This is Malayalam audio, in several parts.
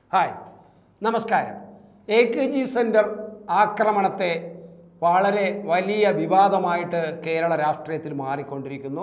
ഹായ് നമസ്കാരം എ കെ ജി സെൻറ്റർ ആക്രമണത്തെ വളരെ വലിയ വിവാദമായിട്ട് കേരള രാഷ്ട്രീയത്തിൽ മാറിക്കൊണ്ടിരിക്കുന്നു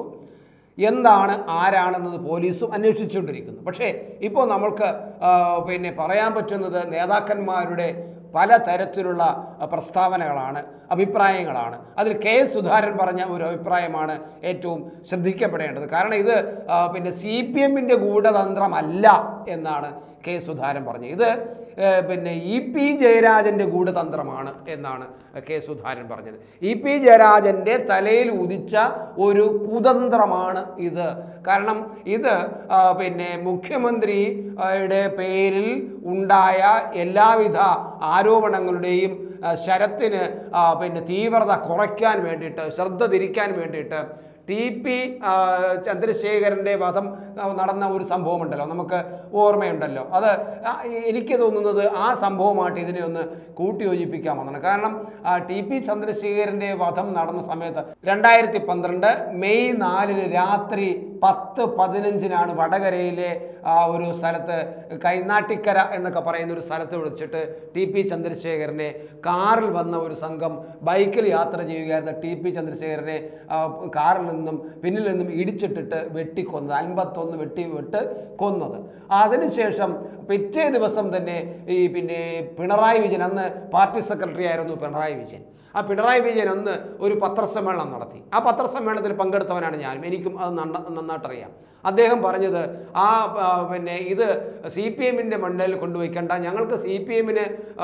എന്താണ് ആരാണെന്നത് പോലീസും അന്വേഷിച്ചുകൊണ്ടിരിക്കുന്നു പക്ഷേ ഇപ്പോൾ നമ്മൾക്ക് ആ, പിന്നെ പറയാൻ പറ്റുന്നത് നേതാക്കന്മാരുടെ പല തരത്തിലുള്ള ആ, പ്രസ്താവനകളാണ് അഭിപ്രായങ്ങളാണ് അതിൽ കെ സുധാകരൻ പറഞ്ഞ ഒരു അഭിപ്രായമാണ് ഏറ്റവും ശ്രദ്ധിക്കപ്പെടേണ്ടത് കാരണം ഇത് ആ, പിന്നെ സി പി എമ്മിൻ്റെ ഗൂഢതന്ത്രമല്ല എന്നാണ് കെ സുധാകരൻ പറഞ്ഞത് ഇത് ഏ, പിന്നെ ഇ പി ജയരാജൻ്റെ ഗൂഢതന്ത്രമാണ് എന്നാണ് കെ സുധാകരൻ പറഞ്ഞത് ഇ പി ജയരാജൻ്റെ തലയിൽ ഉദിച്ച ഒരു കുതന്ത്രമാണ് ഇത് കാരണം ഇത് ആ, പിന്നെ മുഖ്യമന്ത്രിയുടെ പേരിൽ ഉണ്ടായ എല്ലാവിധ ആരോപണങ്ങളുടെയും ആ, ശരത്തിന് ആ, പിന്നെ തീവ്രത കുറയ്ക്കാൻ വേണ്ടിയിട്ട് ശ്രദ്ധ തിരിക്കാൻ വേണ്ടിയിട്ട് ടി പി ആ, ചന്ദ്രശേഖരൻ്റെ വധം ആ, നടന്ന ഒരു സംഭവമുണ്ടല്ലോ നമുക്ക് ഓർമ്മയുണ്ടല്ലോ അത് ആ, എനിക്ക് തോന്നുന്നത് ആ സംഭവമായിട്ട് ഇതിനെ ഒന്ന് കൂട്ടിയോജിപ്പിക്കാമെന്നാണ് കാരണം ആ, ടി പി ചന്ദ്രശേഖരൻ്റെ വധം നടന്ന സമയത്ത് രണ്ടായിരത്തി പന്ത്രണ്ട് മെയ് നാലിന് രാത്രി പത്ത് പതിനഞ്ചിനാണ് വടകരയിലെ ആ, ഒരു സ്ഥലത്ത് കൈനാട്ടിക്കര എന്നൊക്കെ പറയുന്ന ഒരു സ്ഥലത്ത് വിളിച്ചിട്ട് ടി പി ചന്ദ്രശേഖരനെ കാറിൽ വന്ന ഒരു സംഘം ബൈക്കിൽ യാത്ര ചെയ്യുകയായിരുന്ന ടി പി ചന്ദ്രശേഖരനെ ആ, കാറിൽ നിന്നും പിന്നിൽ നിന്നും ഇടിച്ചിട്ടിട്ട് വെട്ടിക്കൊന്നത് അൻപത്തൊന്ന് വെട്ടി വിട്ട് കൊന്നത് അതിനുശേഷം പിറ്റേ ദിവസം തന്നെ ഈ പിന്നെ പിണറായി വിജയൻ അന്ന് പാർട്ടി സെക്രട്ടറി ആയിരുന്നു പിണറായി വിജയൻ ആ പിണറായി വിജയൻ അന്ന് ഒരു പത്രസമ്മേളനം നടത്തി ആ പത്രസമ്മേളനത്തിൽ പങ്കെടുത്തവനാണ് ഞാനും എനിക്കും അത് നന്ന നന്നായിട്ടറിയാം അദ്ദേഹം പറഞ്ഞത് ആ ആ, പിന്നെ ഇത് സി പി എമ്മിൻ്റെ മണ്ണിൽ കൊണ്ടുവയ്ക്കേണ്ട ഞങ്ങൾക്ക് സി പി എമ്മിന്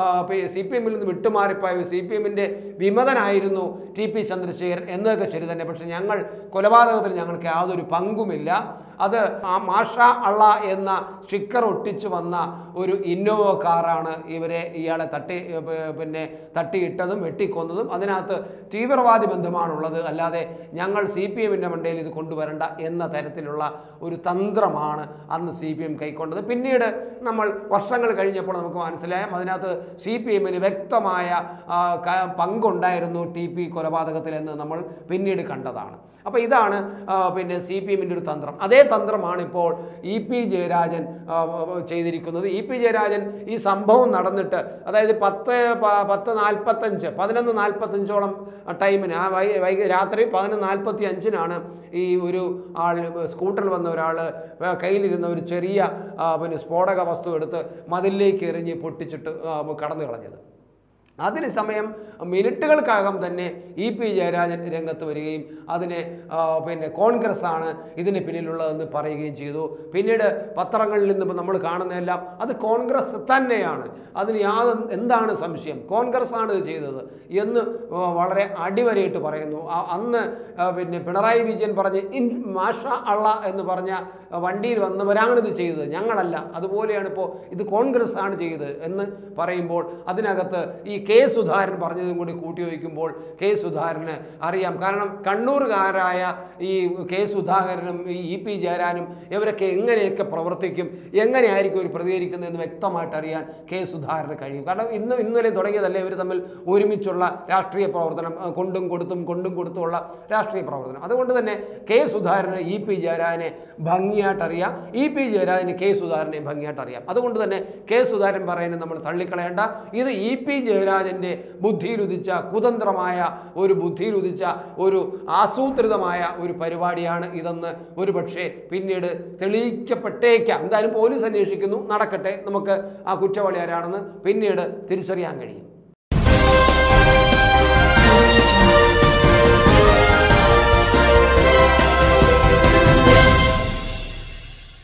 സി പി എമ്മിൽ നിന്ന് വിട്ടുമാറിപ്പോയ സി പി എമ്മിൻ്റെ വിമതനായിരുന്നു ടി പി ചന്ദ്രശേഖരൻ എന്നതൊക്കെ ശരി തന്നെ പക്ഷെ ഞങ്ങൾ കൊലപാതകത്തിൽ ഞങ്ങൾക്ക് യാതൊരു പങ്കുമില്ല അത് ആ മാഷ അള്ള എന്ന സ്റ്റിക്കർ ഒട്ടിച്ചു വന്ന ഒരു ഇന്നോവ കാറാണ് ഇവരെ ഇയാളെ തട്ടി ഏർ, പിന്നെ തട്ടിയിട്ടതും വെട്ടിക്കൊന്നതും അതിനകത്ത് തീവ്രവാദി ബന്ധമാണുള്ളത് അല്ലാതെ ഞങ്ങൾ സി പി എമ്മിൻ്റെ മണ്ടയിൽ ഇത് കൊണ്ടുവരണ്ട എന്ന തരത്തിലുള്ള ഒരു തന്ത്രമാണ് അന്ന് സി പി എം കൈക്കൊണ്ടത് പിന്നീട് നമ്മൾ വർഷങ്ങൾ കഴിഞ്ഞപ്പോൾ നമുക്ക് മനസ്സിലായാം അതിനകത്ത് സി പി എമ്മിന് വ്യക്തമായ ആ, ക- പങ്കുണ്ടായിരുന്നു ടി പി കൊലപാതകത്തിൽ എന്ന് നമ്മൾ പിന്നീട് കണ്ടതാണ് അപ്പോൾ ഇതാണ് ആ, പിന്നെ സി പി എമ്മിൻ്റെ ഒരു തന്ത്രം അതേ തന്ത്രമാണ് ഇപ്പോൾ ഇ പി ജയരാജൻ ആ, ചെയ്തിരിക്കുന്നത് ഇ പി ജയരാജൻ ഈ സംഭവം നടന്നിട്ട് അതായത് പത്ത് പ- പത്ത് നാൽപ്പത്തഞ്ച് പതിനൊന്ന് നാൽപ്പത്തഞ്ചോളം ടൈമിന് ആ വൈ വൈകി രാത്രി പതിനൊന്ന് നാൽപ്പത്തി അഞ്ചിനാണ് ഈ ഒരു ആൾ സ്കൂട്ടറിൽ വന്ന ഒരാൾ കയ്യിലിരുന്ന ഒരു ചെറിയ ആ, പിന്നെ സ്ഫോടക വസ്തു എടുത്ത് മതിലിലേക്ക് എറിഞ്ഞ് പൊട്ടിച്ചിട്ട് ആ, കടന്നു കളഞ്ഞത് അതിന് സമയം മിനിറ്റുകൾക്കകം തന്നെ ഇ പി ജയരാജൻ രംഗത്ത് വരികയും അതിനെ ആ, പിന്നെ കോൺഗ്രസ് ആണ് ഇതിന് പിന്നിലുള്ളതെന്ന് പറയുകയും ചെയ്തു പിന്നീട് പത്രങ്ങളിൽ നിന്ന് ഇപ്പം നമ്മൾ കാണുന്നതെല്ലാം അത് കോൺഗ്രസ് തന്നെയാണ് അതിന് യാതൊരു എന്താണ് സംശയം കോൺഗ്രസ് ആണ് ഇത് ചെയ്തത് എന്ന് ആ, വളരെ അടിവരയിട്ട് പറയുന്നു ആ, അന്ന് ആ, പിന്നെ പിണറായി വിജയൻ പറഞ്ഞ് ഇൻ മാഷ അള്ള എന്ന് പറഞ്ഞ വണ്ടിയിൽ വന്നവരാണ് ഇത് ചെയ്തത് ഞങ്ങളല്ല അതുപോലെയാണ് ഇപ്പോൾ ഇത് കോൺഗ്രസ് ആണ് ചെയ്തത് എന്ന് പറയുമ്പോൾ അതിനകത്ത് ഈ കെ സുധാകരൻ പറഞ്ഞതും കൂടി കൂട്ടി വയ്ക്കുമ്പോൾ കെ സുധാകരന് അറിയാം കാരണം കണ്ണൂർകാരായ ഈ കെ സുധാകരനും ഈ ഇ പി ജയരാനും ഇവരൊക്കെ എങ്ങനെയൊക്കെ പ്രവർത്തിക്കും എങ്ങനെയായിരിക്കും ഒരു പ്രതികരിക്കുന്നതെന്ന് വ്യക്തമായിട്ട് അറിയാൻ കെ സുധാകരന് കഴിയും കാരണം ഇന്ന് ഇന്നലെ തുടങ്ങിയതല്ലേ ഇവർ തമ്മിൽ ഒരുമിച്ചുള്ള രാഷ്ട്രീയ പ്രവർത്തനം ആ, കൊണ്ടും കൊടുത്തും കൊണ്ടും കൊടുത്തുമുള്ള രാഷ്ട്രീയ പ്രവർത്തനം അതുകൊണ്ട് തന്നെ കെ സുധാകരന് ഇ പി ജയരാജനെ ഭംഗിയായിട്ട് അറിയാം ഇ പി ജയരാജന് കെ സുധാകരനെ ഭംഗിയായിട്ട് അറിയാം അതുകൊണ്ട് തന്നെ കെ സുധാകരൻ പറയുന്നത് നമ്മൾ തള്ളിക്കളയേണ്ട ഇത് ഇ പി ജയരാജൻ്റെ ബുദ്ധിയിലുദിച്ച കുതന്ത്രമായ ഒരു ബുദ്ധിയിലുദിച്ച ഒരു ആസൂത്രിതമായ ഒരു പരിപാടിയാണ് ഇതെന്ന് ഒരു പക്ഷേ പിന്നീട് തെളിയിക്കപ്പെട്ടേക്കാം എന്തായാലും പോലീസ് അന്വേഷിക്കുന്നു നടക്കട്ടെ നമുക്ക് ആ കുറ്റവാളി ആരാണെന്ന് പിന്നീട് തിരിച്ചറിയാൻ കഴിയും